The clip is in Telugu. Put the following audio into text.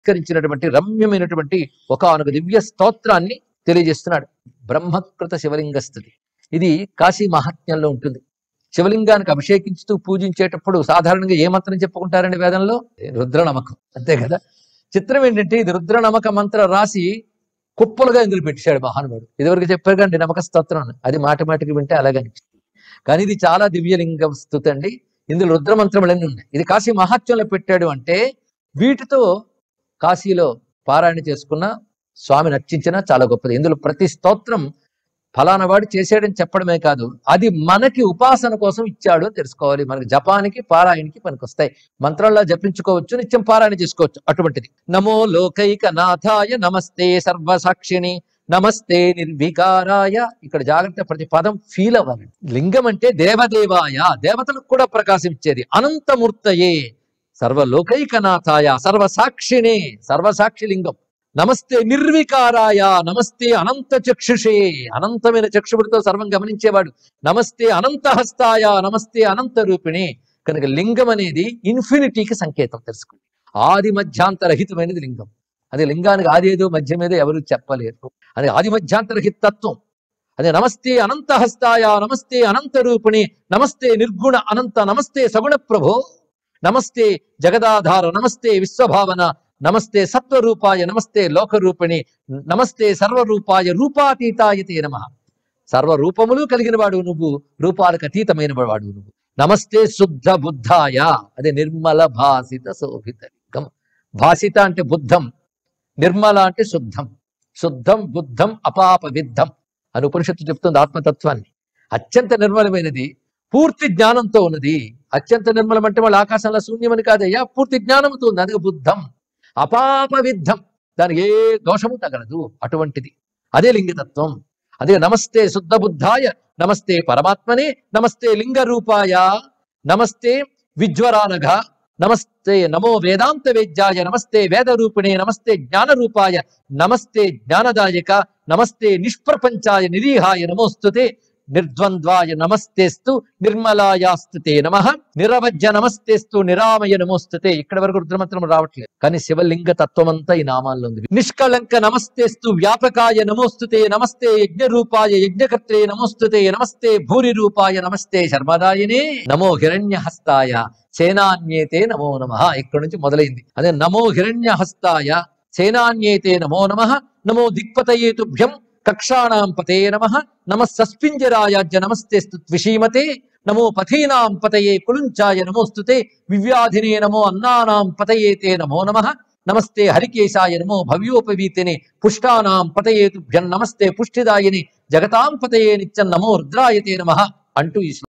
ఆవిష్కరించినటువంటి రమ్యమైనటువంటి ఒకానొక దివ్య స్తోత్రాన్ని తెలియజేస్తున్నాడు బ్రహ్మకృత శివలింగ స్థుతి ఇది కాశీ మహాత్మ్యంలో ఉంటుంది శివలింగానికి అభిషేకించుతూ పూజించేటప్పుడు సాధారణంగా ఏ మంత్రం చెప్పుకుంటారండి వేదంలో రుద్రనమకం అంతే కదా చిత్రం ఏంటంటే ఇది రుద్రనమక మంత్ర రాసి కుప్పలుగా ఇందులో పెట్టాడు మహానుభావుడు ఇదివరకు చెప్పారు కండి నమక స్తోత్రం అని. అది మాటి మాటికి వింటే అలాగే అనిపిస్తుంది కానీ ఇది చాలా దివ్యలింగ స్థుతి అండి ఇందులో రుద్ర మంత్రములన్నీ ఉన్నాయి ఇది కాశీ మహాత్మ్యంలో పెట్టాడు అంటే వీటితో కాశీలో పారాయణ చేసుకున్న స్వామిని అర్చించిన చాలా గొప్పది ఇందులో ప్రతి స్తోత్రం ఫలానా వాడు చేసాడని చెప్పడమే కాదు అది మనకి ఉపాసన కోసం ఇచ్చాడు అని తెలుసుకోవాలి మనకి జపానికి పారాయణకి పనికొస్తాయి మంత్రాల్లో జపించుకోవచ్చు నిత్యం పారాయణ చేసుకోవచ్చు అటువంటిది నమో లోకైక నాథాయ నమస్తే సర్వసాక్షిణి నమస్తే నిర్వికారాయ ఇక్కడ జాగ్రత్త ప్రతి పదం ఫీల్ అవ్వాలి లింగం అంటే దేవదేవాయ దేవతలకు కూడా ప్రకాశించేది అనంతమూర్తయే సర్వలోకైకనాథాయ సర్వసాక్షిణే సర్వసాక్షి లింగం నమస్తే నిర్వికారాయ నమస్తే అనంత చక్షుషే అనంతమైన చక్షుడితో సర్వం గమనించేవాడు నమస్తే అనంతహస్తాయ నమస్తే అనంత రూపిణి కనుక లింగం అనేది ఇన్ఫినిటీకి సంకేతం తెలుసుకోండి ఆది మధ్యాంతరహితమైనది లింగం అదే లింగానికి ఆది ఏదో మధ్యమేదో ఎవరు చెప్పలేరు అది ఆది మధ్యాంతరహిత తత్వం అదే నమస్తే అనంతహస్తాయ నమస్తే అనంత రూపిణి నమస్తే నిర్గుణ అనంత నమస్తే సగుణ ప్రభో నమస్తే జగదాధార నమస్తే విశ్వభావన నమస్తే సత్వరూపాయ నమస్తే లోకరూపిణి నమస్తే సర్వరూపాయ రూపాతీతాయ తే నమ సర్వరూపములు కలిగిన వాడు నువ్వు రూపాలకు అతీతమైన వాడు నువ్వు నమస్తే శుద్ధ బుద్ధాయ అదే నిర్మల భాసిత శోభిత లింగం భాసిత అంటే బుద్ధం నిర్మల అంటే శుద్ధం శుద్ధం బుద్ధం అపాప విద్ధం అని ఉపనిషత్తు చెప్తుంది ఆత్మతత్వాన్ని అత్యంత నిర్మలమైనది పూర్తి జ్ఞానంతో ఉన్నది అత్యంత నిర్మలం అంటే వాళ్ళ ఆకాశంలో శూన్యమని కాదయ్యా పూర్తి జ్ఞానంతో ఉంది అందుకే బుద్ధం అపాప విద్ధం దానికి ఏ దోషము తగలదు అటువంటిది అదే లింగతత్వం అదే నమస్తే శుద్ధ బుద్ధాయ నమస్తే పరమాత్మనే నమస్తే లింగ రూపాయ నమస్తే విజ్వరానఘ నమస్తే నమో వేదాంత వేద్యాయ నమస్తే వేద రూపిణే నమస్తే జ్ఞాన రూపాయ నమస్తే జ్ఞానదాయక నమస్తే నిష్ప్రపంచాయ నిరీహాయ నమోస్తుతే నిర్ద్వంద్వాయ నమస్తేస్తు నిర్మలాయాస్తుతే నమ నిరవజ్య నమస్తేస్తు నిరామయ నమోస్తుతే ఇక్కడ వరకు రుద్రమంత్రం రావట్లేదు కానీ శివలింగ తత్వం అంతా ఈ నామాల్లో ఉంది నిష్కళంక నమస్తేస్తు వ్యాపకాయ నమోస్తుతే నమస్తే యజ్ఞ రూపాయ యజ్ఞకర్త్రే నమోస్తుతే నమస్తే భూరి రూపాయ నమస్తే శర్మదాయనే నమో హిరణ్య హస్తాయ సేనాన్యేతే నమో నమ ఇక్కడ నుంచి మొదలైంది అదే నమో హిరణ్య హస్తాయ సేనాన్యేతే నమో నమ నమో దిక్పతయే తుభ్యం కక్షాణాం పతే నమ నమ సస్పింజరాయాజ్య నమస్తే త్విషీమతే నమో పథీనాం పతయే కులుంచాయ నమోస్తుతే వివ్యాధినే నమో అన్నానాం పతయే తే నమో నమ నమస్తే హరికేశాయ నమో భవ్యోపవీతిని పుష్టానాం పతయే తుభ్యం నమస్తే పుష్టిదాయిని జగతాం పతయే నిత్యం నమో రుద్రాయతే నమ అంటూ ఈ